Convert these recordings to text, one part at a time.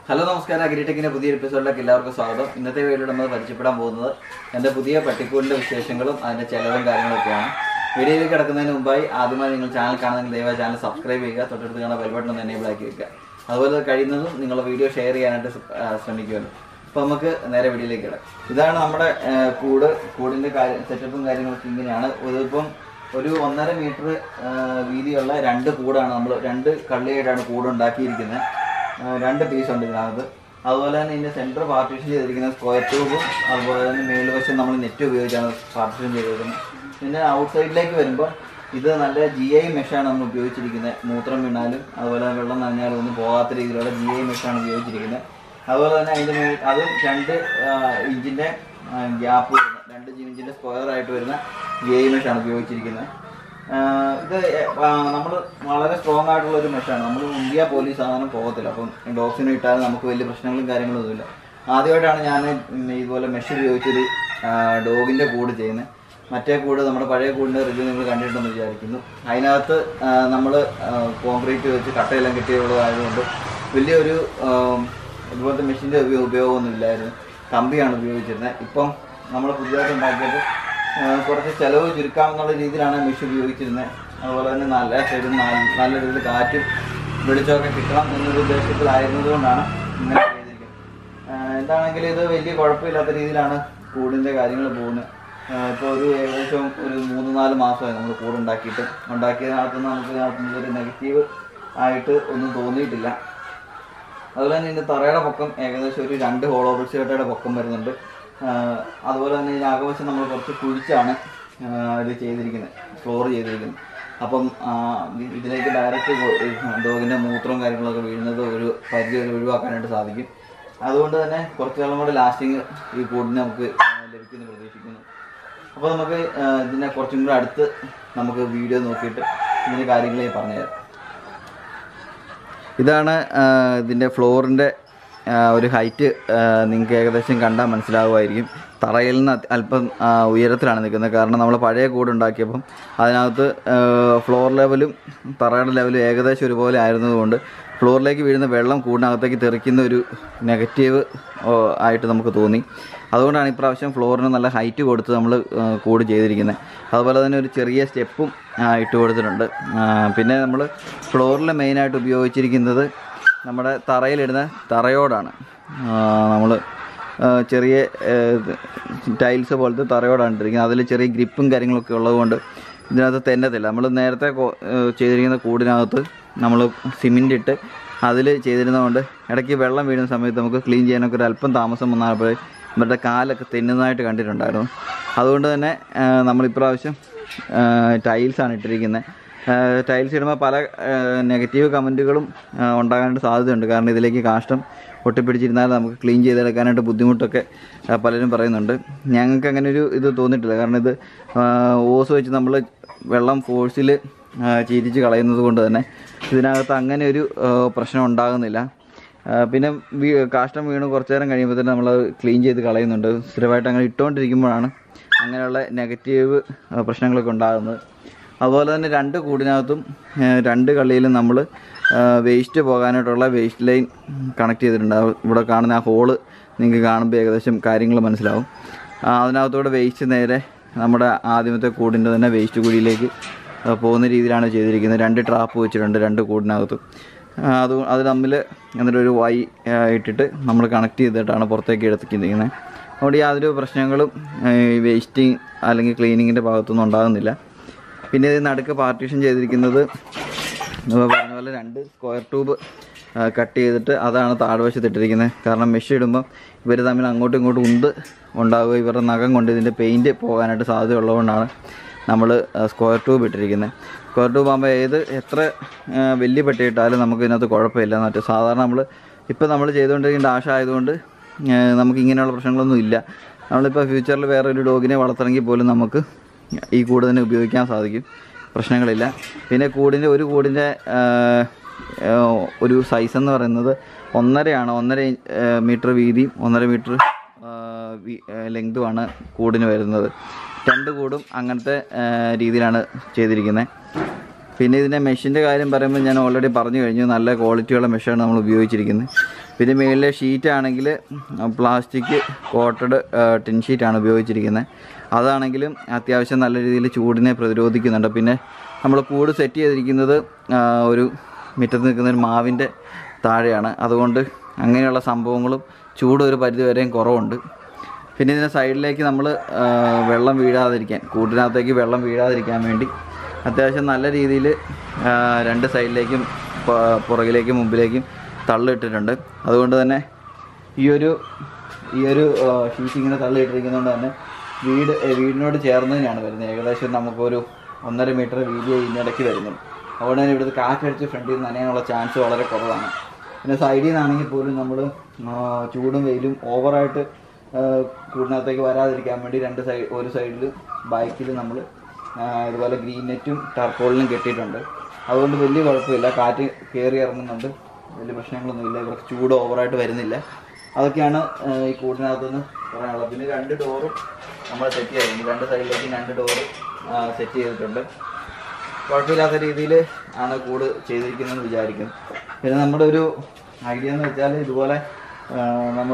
hello നമസ്കാരം അഗ്രിടെക്കിന്റെ പുതിയ എപ്പിസോഡിലേക്ക് എല്ലാവർക്കും സ്വാഗതം ഇന്നത്തെ വീഡിയോ നമ്മൾ പരിചയപ്പെടാൻ പോകുന്നത് എൻ്റെ പുതിയ പട്ടിക്കൂടിൻ്റെ വിശേഷങ്ങളും അതിൻ്റെ ചെലവും കാര്യങ്ങളൊക്കെയാണ് വീഡിയോയിലേക്ക് കിടക്കുന്നതിന് മുമ്പായി ആദ്യമായി നിങ്ങൾ ചാനൽ കാണുന്നെങ്കിൽ ദയവായി ചാനൽ സബ്സ്ക്രൈബ് ചെയ്യുക തൊട്ടടുത്ത് കാണുന്ന ബെൽ ബട്ടൺ ഒന്ന് എനേബിൾ ആക്കി വെക്കുക അതുപോലെ കഴിയുന്നതും നിങ്ങൾ വീഡിയോ ഷെയർ ചെയ്യാനായിട്ട് ശ്ര- ആ, ശ്രമിക്കുമല്ലോ അപ്പോൾ നമുക്ക് നേരെ വീഡിയോയിലേക്ക് കിടക്കാം ഇതാണ് നമ്മുടെ ആ, കൂട് കൂടിൻ്റെ കാര്യം സെറ്റപ്പും കാര്യങ്ങളൊക്കെ ഇങ്ങനെയാണ് ഇതിപ്പം ഒരു ഒന്നര മീറ്റർ വീതിയുള്ള രണ്ട് കൂടാണ് നമ്മൾ രണ്ട് കള്ളിയായിട്ടാണ് കൂട് ഉണ്ടാക്കിയിരിക്കുന്നത് ആ, രണ്ട് പീസ് ഉണ്ട് ഇതിനകത്ത് അതുപോലെ തന്നെ ഇതിൻ്റെ സെൻറ്റർ പാർട്ടീഷൻ ചെയ്തിരിക്കുന്ന സ്ക്വയർ ട്യൂബും അതുപോലെ തന്നെ മേലുവശം നമ്മൾ നെറ്റ് ഉപയോഗിച്ചാണ് പാർട്ടീഷൻ ചെയ്തിരിക്കുന്നത് പിന്നെ ഔട്ട് സൈഡിലേക്ക് വരുമ്പോൾ ഇത് നല്ല ജി ഐ മെഷാണ് നമ്മൾ ഉപയോഗിച്ചിരിക്കുന്നത് മൂത്രം വീണാലും അതുപോലെ വെള്ളം നനഞ്ഞാലും ഒന്നും പോകാത്ത രീതിയിലുള്ള ജി ഐ മെഷാണ് ഉപയോഗിച്ചിരിക്കുന്നത് അതുപോലെ തന്നെ അതിൻ്റെ മേ അതും രണ്ട് ഇഞ്ചിൻ്റെ ഗ്യാപ്പ് വരുന്ന രണ്ട് ഇഞ്ചിൻ്റെ സ്ക്വയർ ആയിട്ട് വരുന്ന ജി ഐ മെഷാണ് ഉപയോഗിച്ചിരിക്കുന്നത് ആഹ് ഇത് നമ്മൾ വളരെ സ്ട്രോങ് ആയിട്ടുള്ള ഒരു മെഷാണ് നമ്മൾ ഇന്ത്യ പോലീസ് സാധനം പോകത്തില്ല അപ്പം ഡോഗ്സിന് ഇട്ടാലും നമുക്ക് വലിയ പ്രശ്നങ്ങളും കാര്യങ്ങളും ഒന്നുമില്ല ആദ്യമായിട്ടാണ് ഞാൻ ഇതുപോലെ മെഷ് ഉപയോഗിച്ചൊരു ഡോഗിൻ്റെ കൂട് ചെയ്യുന്നത് മറ്റേ കൂട് നമ്മുടെ പഴയ കൂടിൻ്റെ റിവ്യൂ നിങ്ങൾ കണ്ടിട്ടുണ്ടെന്ന് വിചാരിക്കുന്നു അതിനകത്ത് നമ്മൾ കോൺക്രീറ്റ് വെച്ച് കട്ടയെല്ലാം കെട്ടിയുള്ളതായതുകൊണ്ട് വലിയൊരു ആം, ഇതുപോലത്തെ മെഷീൻ്റെ ഉപയോഗമൊന്നും ഇല്ലായിരുന്നു കമ്പിയാണ് ഉപയോഗിച്ചിരുന്നത് ഇപ്പം നമ്മൾ പുതിയതായിട്ട് ഉണ്ടാക്കിയത് ആ, കുറച്ച് ചിലവ് ചുരുക്കാമെന്നുള്ള രീതിയിലാണ് മെഷീൻ ഉപയോഗിച്ചിരുന്നത് അതുപോലെ തന്നെ നല്ല സൈഡിൽ നല്ല രീതിയിൽ കാറ്റും വെളിച്ചമൊക്കെ കിട്ടണം എന്നൊരു ഉദ്ദേശത്തിലായിരുന്നതുകൊണ്ടാണ് ഇങ്ങനെ ചെയ്തിരിക്കുന്നത് ആ, എന്താണെങ്കിലും ഇത് വലിയ കുഴപ്പമില്ലാത്ത രീതിയിലാണ് കൂടിൻ്റെ കാര്യങ്ങൾ പോകുന്നത് ഇപ്പോൾ ഒരു ഏകദേശം ഒരു മൂന്ന് നാല് മാസമായി നമ്മൾ കൂട് ഉണ്ടാക്കിയിട്ട് ഉണ്ടാക്കിയതിനകത്തുനിന്ന് നമുക്ക് ഇതിനകത്തുനിന്ന് ഒരു നെഗറ്റീവ് ആയിട്ട് ഒന്നും തോന്നിയിട്ടില്ല അതുപോലെ തന്നെ ഇതിൻ്റെ തറയുടെ പൊക്കം ഏകദേശം ഒരു രണ്ട് ഹോളോ ബ്രിക്സ് പൊക്കം വരുന്നുണ്ട് ആഹ് അതുപോലെ തന്നെ ഇതിന് ആകവശം നമ്മൾ കുറച്ച് കുഴിച്ചാണ് ആഹ് ഇത് ചെയ്തിരിക്കുന്നത് ഫ്ലോർ ചെയ്തിരിക്കുന്നത് അപ്പം ആഹ് ഇ- ഇതിലേക്ക് ഡയറക്റ്റ് ഡോഗിൻ്റെ മൂത്രവും കാര്യങ്ങളൊക്കെ വീഴുന്നത് ഒരു പരിധി വരെ ഒഴിവാക്കാനായിട്ട് സാധിക്കും അതുകൊണ്ട് തന്നെ കുറച്ച് കാലം കൂടെ ലാസ്റ്റിങ് ഈ കൂടിന് നമുക്ക് ആഹ് ലഭിക്കുമെന്ന് പ്രതീക്ഷിക്കുന്നു അപ്പോൾ നമുക്ക് ആഹ് ഇതിനെ കുറച്ചും കൂടെ അടുത്ത് നമുക്ക് വീഡിയോ നോക്കിയിട്ട് ഇതിൻ്റെ കാര്യങ്ങൾ ഞാൻ പറഞ്ഞുതരാം ഇതാണ് ആ, ഇതിൻ്റെ ഫ്ലോറിൻ്റെ ആ, ഒരു ഹൈറ്റ് നിങ്ങൾക്ക് ഏകദേശം കണ്ടാൽ മനസ്സിലാവുമായിരിക്കും തറയിൽ നിന്ന് അത് അല്പം ആ, ഉയരത്തിലാണ് നിൽക്കുന്നത് കാരണം നമ്മൾ പഴയ കൂട് ഉണ്ടാക്കിയപ്പം അതിനകത്ത് ആ, ഫ്ലോർ ലെവലും തറയുടെ ലെവലും ഏകദേശം ഒരുപോലെ ആയിരുന്നതുകൊണ്ട് ഫ്ലോറിലേക്ക് വീഴുന്ന വെള്ളം കൂടിനകത്തേക്ക് തെറിക്കുന്ന ഒരു നെഗറ്റീവ് ഓ, ആയിട്ട് നമുക്ക് തോന്നി അതുകൊണ്ടാണ് ഇപ്രാവശ്യം ഫ്ലോറിന് നല്ല ഹൈറ്റ് കൊടുത്ത് നമ്മൾ കൂട് ചെയ്തിരിക്കുന്നത് അതുപോലെ തന്നെ ഒരു ചെറിയ സ്റ്റെപ്പും ആ, ഇട്ട് കൊടുത്തിട്ടുണ്ട് ആ, പിന്നെ നമ്മൾ ഫ്ലോറിൽ മെയിനായിട്ട് ഉപയോഗിച്ചിരിക്കുന്നത് നമ്മുടെ തറയിലിടുന്ന തറയോടാണ് നമ്മൾ ചെറിയ ടൈൽസ് പോലത്തെ തറയോടാണ് ഇട്ടിരിക്കുന്നത് അതിൽ ചെറിയ ഗ്രിപ്പും കാര്യങ്ങളൊക്കെ ഉള്ളതുകൊണ്ട് ഇതിനകത്ത് തെന്നത്തില്ല നമ്മൾ നേരത്തെ കൊ- ഏഹ് ചെയ്തിരിക്കുന്ന കൂടിനകത്ത് നമ്മൾ സിമെൻ്റ് ഇട്ട് അതിൽ ചെയ്തിരുന്നതുകൊണ്ട് ഇടയ്ക്ക് വെള്ളം വീഴുന്ന സമയത്ത് നമുക്ക് ക്ലീൻ ചെയ്യാനൊക്കെ ഒരു അല്പം താമസം വന്നപ്പോൾ ഇവരുടെ കാലൊക്കെ തെന്നുന്നതായിട്ട് കണ്ടിട്ടുണ്ടായിരുന്നു അതുകൊണ്ട് തന്നെ ഏഹ് നമ്മൾ ഇപ്രാവശ്യം ടൈൽസാണ് ഇട്ടിരിക്കുന്നത് ടൈൽസ് ഇടുമ്പോൾ പല നെഗറ്റീവ് കമൻറ്റുകളും ഉണ്ടാകാനായിട്ട് സാധ്യതയുണ്ട് കാരണം ഇതിലേക്ക് കാഷ്ടം ഒട്ടിപ്പിടിച്ചിരുന്നാൽ നമുക്ക് ക്ലീൻ ചെയ്തെടുക്കാനായിട്ട് ബുദ്ധിമുട്ടൊക്കെ ആ, പലരും പറയുന്നുണ്ട് ഞങ്ങൾക്ക് അങ്ങനെ ഒരു ഇത് തോന്നിയിട്ടില്ല കാരണം ഇത് ആ, ഓസ് വെച്ച് നമ്മൾ വെള്ളം ഫോഴ്സിൽ ചീരിച്ച് കളയുന്നത് കൊണ്ട് തന്നെ ഇതിനകത്ത് അങ്ങനെ ഒരു ആ, പ്രശ്നം ഉണ്ടാകുന്നില്ല ആ, പിന്നെ വീ കാഷ്ടം വീണ് കുറച്ച് നേരം കഴിയുമ്പോൾ തന്നെ നമ്മൾ ക്ലീൻ ചെയ്ത് കളയുന്നുണ്ട് സ്ഥിരമായിട്ട് അങ്ങനെ ഇട്ടുകൊണ്ടിരിക്കുമ്പോഴാണ് അങ്ങനെയുള്ള നെഗറ്റീവ് ആ, പ്രശ്നങ്ങളൊക്കെ ഉണ്ടാകുന്നത് അതുപോലെ തന്നെ രണ്ട് കൂടിനകത്തും ആ, രണ്ട് കള്ളിയിലും നമ്മൾ വേസ്റ്റ് പോകാനായിട്ടുള്ള വേസ്റ്റ് ലൈൻ കണക്ട് ചെയ്തിട്ടുണ്ട് ആ ഇവിടെ കാണുന്ന ആ ഹോള് നിങ്ങൾക്ക് കാണുമ്പോൾ ഏകദേശം കാര്യങ്ങൾ മനസ്സിലാവും ആ, അതിനകത്തൂടെ വേസ്റ്റ് നേരെ നമ്മുടെ ആദ്യമത്തെ കൂടിൻ്റെ തന്നെ വേസ്റ്റ് കുഴിയിലേക്ക് ആ, പോകുന്ന രീതിയിലാണ് ചെയ്തിരിക്കുന്നത് രണ്ട് ട്രാപ്പ് വെച്ചിട്ടുണ്ട് രണ്ട് കൂടിനകത്തും ആ, അത് അത് തമ്മിൽ എന്നിട്ട് ഒരു വൈ ആ, ഇട്ടിട്ട് നമ്മൾ കണക്ട് ചെയ്തിട്ടാണ് പുറത്തേക്ക് എടുത്തിരിക്കുന്നത് അതുകൊണ്ട് യാതൊരു പ്രശ്നങ്ങളും വേസ്റ്റിങ് അല്ലെങ്കിൽ ക്ലീനിങ്ങിൻ്റെ ഭാഗത്തൊന്നും ഉണ്ടാകുന്നില്ല പിന്നെ ഇത് നടുക്ക് പാർട്ടീഷൻ ചെയ്തിരിക്കുന്നത് നമ്മൾ പറഞ്ഞ പോലെ രണ്ട് സ്ക്വയർ ട്യൂബ് കട്ട് ചെയ്തിട്ട് അതാണ് താഴ്വശത്ത് ഇട്ടിരിക്കുന്നത് കാരണം മെഷ് ഇടുമ്പം ഇവർ തമ്മിൽ അങ്ങോട്ടും ഇങ്ങോട്ടും ഉന്ത് ഉണ്ടാവുക ഇവരുടെ നഖം കൊണ്ട് ഇതിൻ്റെ പെയിൻറ്റ് പോകാനായിട്ട് സാധ്യത ഉള്ളതുകൊണ്ടാണ് നമ്മൾ സ്ക്വയർ ട്യൂബ് ഇട്ടിരിക്കുന്നത് സ്ക്വയർ ട്യൂബ് ആകുമ്പോൾ ഏത് എത്ര ആ, വലിയ പെട്ടി ഇട്ടാലും നമുക്ക് ഇതിനകത്ത് കുഴപ്പമില്ല മറ്റേ സാധാരണ നമ്മൾ ഇപ്പോൾ നമ്മൾ ചെയ്തുകൊണ്ടിരിക്കുന്ന ഡാഷ് ആയതുകൊണ്ട് ആ, നമുക്ക് ഇങ്ങനെയുള്ള പ്രശ്നങ്ങളൊന്നും ഇല്ല നമ്മളിപ്പോൾ ഫ്യൂച്ചറിൽ വേറെ ഒരു ഡോഗിനെ വളർത്തണമെങ്കിൽ പോലും നമുക്ക് ഈ കൂട് തന്നെ ഉപയോഗിക്കാൻ സാധിക്കും പ്രശ്നങ്ങളില്ല പിന്നെ കൂടിൻ്റെ ഒരു കൂടിൻ്റെ ഒരു സൈസ് എന്ന് പറയുന്നത് ഒന്നരയാണ് ഒന്നര മീറ്റർ വീതിയും ഒന്നര മീറ്റർ ലെങ്തുമാണ് കൂടിന് വരുന്നത് രണ്ട് കൂടും അങ്ങനത്തെ ആ, രീതിയിലാണ് ചെയ്തിരിക്കുന്നത് പിന്നെ ഇതിൻ്റെ മെഷീൻ്റെ കാര്യം പറയുമ്പോൾ ഞാൻ ഓൾറെഡി പറഞ്ഞു കഴിഞ്ഞു നല്ല ക്വാളിറ്റിയുള്ള മെഷീനാണ് നമ്മൾ ഉപയോഗിച്ചിരിക്കുന്നത് പിന്നെ മേളിലെ ഷീറ്റ് ആണെങ്കിൽ പ്ലാസ്റ്റിക് കോട്ടഡ് ടിൻ ഷീറ്റാണ് ഉപയോഗിച്ചിരിക്കുന്നത് അതാണെങ്കിലും അത്യാവശ്യം നല്ല രീതിയിൽ ചൂടിനെ പ്രതിരോധിക്കുന്നുണ്ട് പിന്നെ നമ്മൾ കൂട് സെറ്റ് ചെയ്തിരിക്കുന്നത് ആ, ഒരു മുറ്റത്ത് നിൽക്കുന്ന ഒരു മാവിൻ്റെ താഴെയാണ് അതുകൊണ്ട് അങ്ങനെയുള്ള സംഭവങ്ങളും ചൂട് ഒരു പരിധി വരെയും കുറവുണ്ട് പിന്നെ ഇതിൻ്റെ സൈഡിലേക്ക് നമ്മൾ വെള്ളം വീഴാതിരിക്കാൻ കൂട്ടിനകത്തേക്ക് വെള്ളം വീഴാതിരിക്കാൻ വേണ്ടി അത്യാവശ്യം നല്ല രീതിയിൽ രണ്ട് സൈഡിലേക്കും പ- പുറകിലേക്കും മുമ്പിലേക്കും തള്ളിയിട്ടിട്ടുണ്ട് അതുകൊണ്ട് തന്നെ ഈ ഒരു ഈ ഒരു ഷീറ്റ് ഇങ്ങനെ തള്ളിയിട്ടിരിക്കുന്നതുകൊണ്ട് തന്നെ വീട് ഏ, വീടിനോട് ചേർന്ന് തന്നെയാണ് വരുന്നത് ഏകദേശം നമുക്കൊരു ഒന്നര മീറ്റർ വീതി ഇതിനിടയ്ക്ക് വരുന്നുണ്ട് അതുകൊണ്ട് തന്നെ ഇവിടുത്തെ കാറ്റടിച്ച് ഫ്രണ്ടിൽ നിന്ന് നനയാനുള്ള ചാൻസ് വളരെ കുറവാണ് പിന്നെ സൈഡിൽ നിന്നാണെങ്കിൽ പോലും നമ്മൾ ചൂടും വെയിലും ഓവറായിട്ട് കൂടിനകത്തേക്ക് വരാതിരിക്കാൻ വേണ്ടി രണ്ട് സൈഡ് ഒരു സൈഡിൽ ബാക്കിൽ നമ്മൾ ഇതുപോലെ ഗ്രീൻ നെറ്റും ടർപ്പോളിനും കെട്ടിയിട്ടുണ്ട് അതുകൊണ്ട് വലിയ കുഴപ്പമില്ല കാറ്റ് കയറി ഇറങ്ങുന്നുണ്ട് വലിയ പ്രശ്നങ്ങളൊന്നുമില്ല ഇവർക്ക് ചൂട് ഓവറായിട്ട് വരുന്നില്ല അതൊക്കെയാണ് ആ, ഈ കൂടിനകത്തുനിന്ന് പറയാനുള്ളത് പിന്നെ രണ്ട് ഡോറും നമ്മൾ സെറ്റ് ചെയ്തിട്ടുണ്ട് രണ്ട് സൈഡിലേക്ക് രണ്ട് ഡോറ് സെറ്റ് ചെയ്തിട്ടുണ്ട് കുഴപ്പമില്ലാത്ത രീതിയിൽ ആണ് കൂട് ചെയ്തിരിക്കുന്നതെന്ന് വിചാരിക്കുന്നു പിന്നെ നമ്മുടെ ഒരു ഐഡിയ എന്ന് വെച്ചാൽ ഇതുപോലെ നമ്മൾ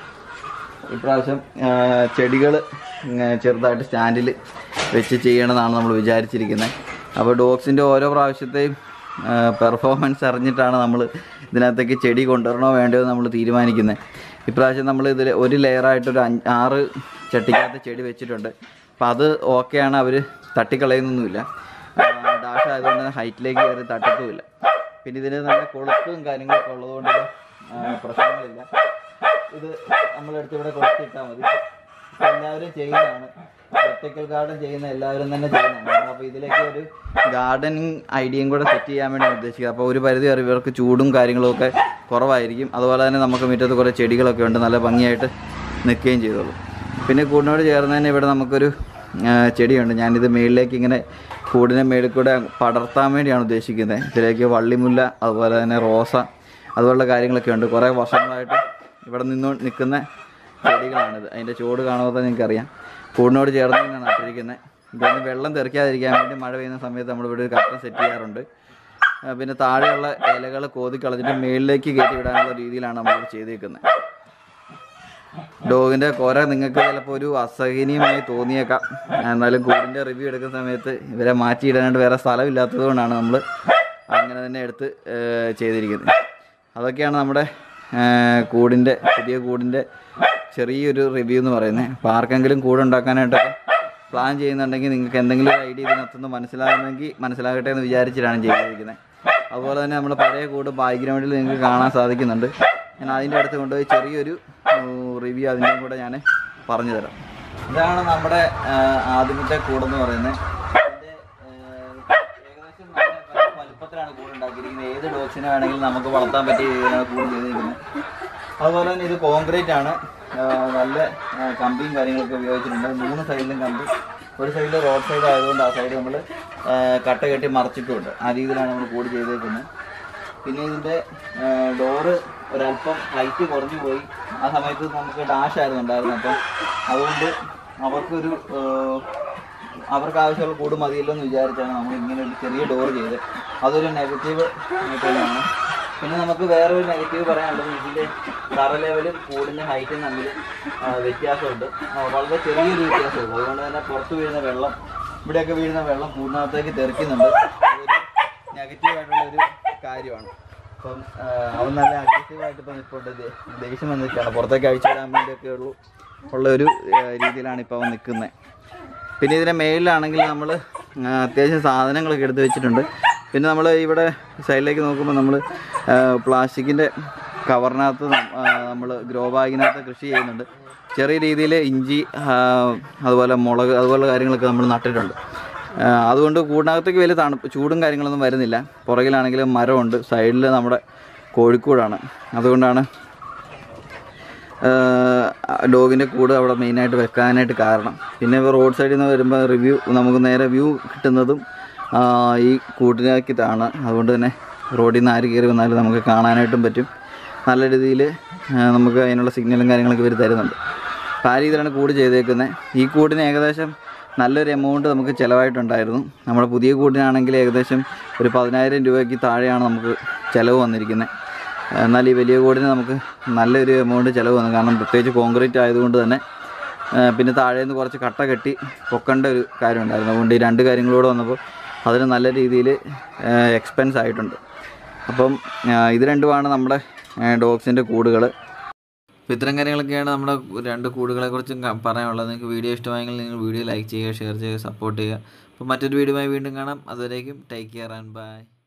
ഇപ്രാവശ്യം ചെടികൾ ചെറുതായിട്ട് സ്റ്റാൻഡിൽ വെച്ച് ചെയ്യണമെന്നാണ് നമ്മൾ വിചാരിച്ചിരിക്കുന്നത് അപ്പോൾ ഡോഗ്സിൻ്റെ ഓരോ പ്രാവശ്യത്തെയും പെർഫോമൻസ് അറിഞ്ഞിട്ടാണ് നമ്മൾ ഇതിനകത്തേക്ക് ചെടി കൊണ്ടുവരണോ വേണ്ടയോ നമ്മൾ തീരുമാനിക്കുന്നത് ഇപ്രാവശ്യം നമ്മൾ ഇതിൽ ഒരു ലെയറായിട്ട് ഒരു അഞ്ച് ആറ് ചട്ടിക്കകത്ത് ചെടി വെച്ചിട്ടുണ്ട് അപ്പം അത് ഓക്കെയാണ് അവർ തട്ടിക്കളയുന്നൊന്നുമില്ല ഡാഷ് ആയതുകൊണ്ട് തന്നെ ഹൈറ്റിലേക്ക് കയറി തട്ടത്തുമില്ല പിന്നെ ഇതിന് നല്ല കൊളുത്തും കാര്യങ്ങളൊക്കെ ഉള്ളതുകൊണ്ട് ആ, പ്രശ്നങ്ങളില്ല ഇത് നമ്മളെടുത്ത് ഇവിടെ കൊടുത്തിട്ടാൽ മതി ഇപ്പൊ എല്ലാവരും ചെയ്യുന്നതാണ് വെർട്ടിക്കൽ ഗാർഡൻ ചെയ്യുന്ന എല്ലാവരും തന്നെ ചെയ്യുന്നതാണ് അപ്പോൾ ഇതിലേക്ക് ഒരു ഗാർഡനിങ് ഐഡിയയും കൂടെ സെറ്റ് ചെയ്യാൻ വേണ്ടി ഉദ്ദേശിക്കുക അപ്പോൾ ഒരു പരിധി വരെ ഇവർക്ക് ചൂടും കാര്യങ്ങളും ഒക്കെ കുറവായിരിക്കും അതുപോലെ തന്നെ നമുക്ക് മുറ്റത്ത് കുറേ ചെടികളൊക്കെ ഉണ്ട് നല്ല ഭംഗിയായിട്ട് നിൽക്കുകയും ചെയ്തോളും പിന്നെ കൂടിനോട് ചേർന്ന് തന്നെ ഇവിടെ നമുക്കൊരു ആ, ചെടിയുണ്ട് ഞാനിത് മേളിലേക്ക് ഇങ്ങനെ കൂടിനെ മേളിൽ കൂടെ പടർത്താൻ വേണ്ടിയാണ് ഉദ്ദേശിക്കുന്നത് ഇതിലേക്ക് വള്ളിമുല്ല അതുപോലെ തന്നെ റോസ അതുപോലുള്ള കാര്യങ്ങളൊക്കെ ഉണ്ട് കുറേ വർഷങ്ങളായിട്ട് ഇവിടെ നിന്നു നിൽക്കുന്ന ചെടികളാണിത് അതിൻ്റെ ചുവട് കാണുമ്പോൾ തന്നെ നിങ്ങൾക്കറിയാം കൂടിനോട് ചേർന്ന് തന്നെയാണ് നട്ടിരിക്കുന്നത് ഇതൊന്ന് വെള്ളം തെറിക്കാതിരിക്കാൻ വേണ്ടി മഴ പെയ്യുന്ന സമയത്ത് നമ്മൾ ഇവിടെ ഒരു കട്ടൻ സെറ്റ് ചെയ്യാറുണ്ട് ആ, പിന്നെ താഴെയുള്ള ഇലകൾ കോതി കളഞ്ഞിട്ട് മേളിലേക്ക് കയറ്റി വിടാനുള്ള രീതിയിലാണ് നമ്മൾ ചെയ്തേക്കുന്നത് ഡോഗിൻ്റെ കുര നിങ്ങൾക്ക് ചിലപ്പോൾ ഒരു അസഹനീയമായി തോന്നിയേക്കാം എന്നാലും കൂടിൻ്റെ റിവ്യൂ എടുക്കുന്ന സമയത്ത് ഇവരെ മാറ്റിയിടാനായിട്ട് വേറെ സ്ഥലമില്ലാത്തത് കൊണ്ടാണ് നമ്മൾ അങ്ങനെ തന്നെ എടുത്ത് ഏഹ്, ചെയ്തിരിക്കുന്നത് അതൊക്കെയാണ് നമ്മുടെ ഏഹ്, കൂടിൻ്റെ പുതിയ കൂടിൻ്റെ ചെറിയൊരു റിവ്യൂ എന്ന് പറയുന്നത് അപ്പോൾ ആർക്കെങ്കിലും കൂടുണ്ടാക്കാനായിട്ടൊക്കെ പ്ലാൻ ചെയ്യുന്നുണ്ടെങ്കിൽ നിങ്ങൾക്ക് എന്തെങ്കിലും ഒരു ഐഡിയ ഇതിനകത്തുനിന്ന് മനസ്സിലാകുന്നെങ്കിൽ മനസ്സിലാകട്ടെ എന്ന് വിചാരിച്ചിട്ടാണ് ചെയ്തിരിക്കുന്നത് അതുപോലെ തന്നെ നമ്മുടെ പഴയ കൂട് ബാക്ക്ഗ്രൗണ്ടിൽ നിങ്ങൾക്ക് കാണാൻ സാധിക്കുന്നുണ്ട് ഞാൻ അതിൻ്റെ അടുത്ത് കൊണ്ടുപോയി ചെറിയൊരു റിവ്യൂ അതിൻ്റെയും കൂടെ ഞാൻ പറഞ്ഞു തരാം ഇതാണ് നമ്മുടെ ആ, ആദ്യത്തെ കൂടെന്ന് പറയുന്നത് ഇതിൻ്റെ, ആ, ഏകദേശം നല്ല പല വലുപ്പത്തിലാണ് കൂട് ഉണ്ടാക്കിയിരിക്കുന്നത് ഏത് ഡോഗ്സിനെ വേണമെങ്കിലും നമുക്ക് വളർത്താൻ പറ്റിയ രീതിയിലാണ് കൂട് ചെയ്തിരിക്കുന്നത് അതുപോലെ തന്നെ ഇത് കോൺക്രീറ്റ് ആണ് ആ, നല്ല ആ, കമ്പിയും കാര്യങ്ങളൊക്കെ ഉപയോഗിച്ചിട്ടുണ്ട് മൂന്ന് സൈഡിലും കമ്പി ഒരു സൈഡിൽ റോഡ് സൈഡ് ആയതുകൊണ്ട് ആ സൈഡ് നമ്മൾ കട്ട കെട്ടി മറച്ചിട്ടുമുണ്ട് ആ രീതിയിലാണ് നമ്മൾ കൂട് ചെയ്തേക്കുന്നത് പിന്നെ ഇതിൻ്റെ ഡോറ് ഒരല്പം ഹൈറ്റ് കുറഞ്ഞു പോയി ആ സമയത്ത് നമുക്ക് ഡാഷ് ആയിരുന്നു ഉണ്ടായിരുന്നത് അപ്പം അതുകൊണ്ട് അവർക്കൊരു ആ, അവർക്ക് ആവശ്യമുള്ള കൂട് മതിയല്ലോ എന്ന് വിചാരിച്ചാണ് നമ്മൾ ഇങ്ങനെ ഒരു ചെറിയ ഡോർ ചെയ്ത് അതൊരു നെഗറ്റീവ് തന്നെയാണ് പിന്നെ നമുക്ക് വേറെ ഒരു നെഗറ്റീവ് പറയാനുള്ളത് ഇതിൻ്റെ തറ ലെവലും കൂടിൻ്റെ ഹൈറ്റും തമ്മിൽ ആ, വ്യത്യാസമുണ്ട് ആ, വളരെ ചെറിയൊരു വ്യത്യാസമുള്ളൂ അതുകൊണ്ട് തന്നെ പുറത്ത് വീഴുന്ന വെള്ളം ഇവിടെയൊക്കെ വീഴുന്ന വെള്ളം കൂടിനകത്തേക്ക് തെറിക്കുന്നുണ്ട് അതൊരു നെഗറ്റീവായിട്ടുള്ള ഒരു കാര്യമാണ് അപ്പം ആ, അവൻ നല്ല അഗ്രസീവായിട്ട് ഇപ്പം നിൽപ്പുണ്ട് ദേ- ദേഷ്യം വന്നിട്ടാണ് പുറത്തേക്ക് അഴിച്ചിടാൻ വേണ്ടിയൊക്കെ ഉള്ളൂ ഉള്ള ഒരു ആ, രീതിയിലാണ് ഇപ്പോൾ അവൻ നിൽക്കുന്നത് പിന്നെ ഇതിൻ്റെ മേളിലാണെങ്കിൽ നമ്മൾ അത്യാവശ്യം സാധനങ്ങളൊക്കെ എടുത്ത് വെച്ചിട്ടുണ്ട് പിന്നെ നമ്മൾ ഇവിടെ സൈഡിലേക്ക് നോക്കുമ്പോൾ നമ്മൾ പ്ലാസ്റ്റിക്കിൻ്റെ കവറിനകത്ത് നമ്മൾ ഗ്രോ ബാഗിനകത്ത് കൃഷി ചെയ്യുന്നുണ്ട് ചെറിയ രീതിയിൽ ഇഞ്ചി ആ, അതുപോലെ മുളക് അതുപോലുള്ള കാര്യങ്ങളൊക്കെ നമ്മൾ നട്ടിട്ടുണ്ട് ആ, അതുകൊണ്ട് കൂടിനകത്തേക്ക് വലിയ തണുപ്പ് ചൂടും കാര്യങ്ങളൊന്നും വരുന്നില്ല പുറകിലാണെങ്കിലും മരമുണ്ട് സൈഡിൽ നമ്മുടെ കോഴിക്കോടാണ് അതുകൊണ്ടാണ് ഡോഗിൻ്റെ കൂട് അവിടെ മെയിനായിട്ട് വെക്കാനായിട്ട് കാരണം പിന്നെ റോഡ് സൈഡിൽ നിന്ന് വരുമ്പോൾ റിവ്യൂ നമുക്ക് നേരെ വ്യൂ കിട്ടുന്നതും ആ, ഈ കൂട്ടിലേക്കിട്ടാണ് അതുകൊണ്ട് തന്നെ റോഡിൽ നിന്ന് ആര് കയറി വന്നാലും നമുക്ക് കാണാനായിട്ടും പറ്റും നല്ല രീതിയിൽ നമുക്ക് അതിനുള്ള സിഗ്നലും കാര്യങ്ങളൊക്കെ ഇവർ തരുന്നുണ്ട് അപ്പോൾ ആ രീതിയിലാണ് കൂട് ചെയ്തേക്കുന്നത് ഈ കൂടിന് ഏകദേശം നല്ലൊരു എമൗണ്ട് നമുക്ക് ചിലവായിട്ടുണ്ടായിരുന്നു നമ്മുടെ പുതിയ കൂടിനാണെങ്കിൽ ഏകദേശം ഒരു പതിനായിരം രൂപയ്ക്ക് താഴെയാണ് നമുക്ക് ചിലവ് വന്നിരിക്കുന്നത് എന്നാൽ ഈ വലിയ കൂടിന് നമുക്ക് നല്ലൊരു എമൗണ്ട് ചിലവ് വന്നു കാരണം പ്രത്യേകിച്ച് കോൺക്രീറ്റ് ആയതുകൊണ്ട് തന്നെ ആ, പിന്നെ താഴെ നിന്ന് കുറച്ച് കട്ട കെട്ടി പൊക്കേണ്ട ഒരു കാര്യമുണ്ടായിരുന്നു അതുകൊണ്ട് ഈ രണ്ട് കാര്യങ്ങളൂടെ വന്നപ്പോൾ അതിന് നല്ല രീതിയിൽ എക്സ്പെൻസ് ആയിട്ടുണ്ട് അപ്പം ആ, ഇത് രണ്ടുമാണ് നമ്മുടെ ഡോഗ്സിൻ്റെ കൂടുകൾ അപ്പോൾ ഇത്തരം കാര്യങ്ങളൊക്കെയാണ് നമ്മുടെ രണ്ട് കൂടുകളെ കുറിച്ചും ക- പറയാനുള്ളത് നിങ്ങൾക്ക് വീഡിയോ ഇഷ്ടമായെങ്കിൽ നിങ്ങൾ വീഡിയോ ലൈക്ക് ചെയ്യുക ഷെയർ ചെയ്യുക സപ്പോർട്ട് ചെയ്യുക അപ്പോൾ മറ്റൊരു വീഡിയോയുമായി വീണ്ടും കാണാം അതുവരേക്കും ടേക്ക് കെയർ ആൻഡ് ബൈ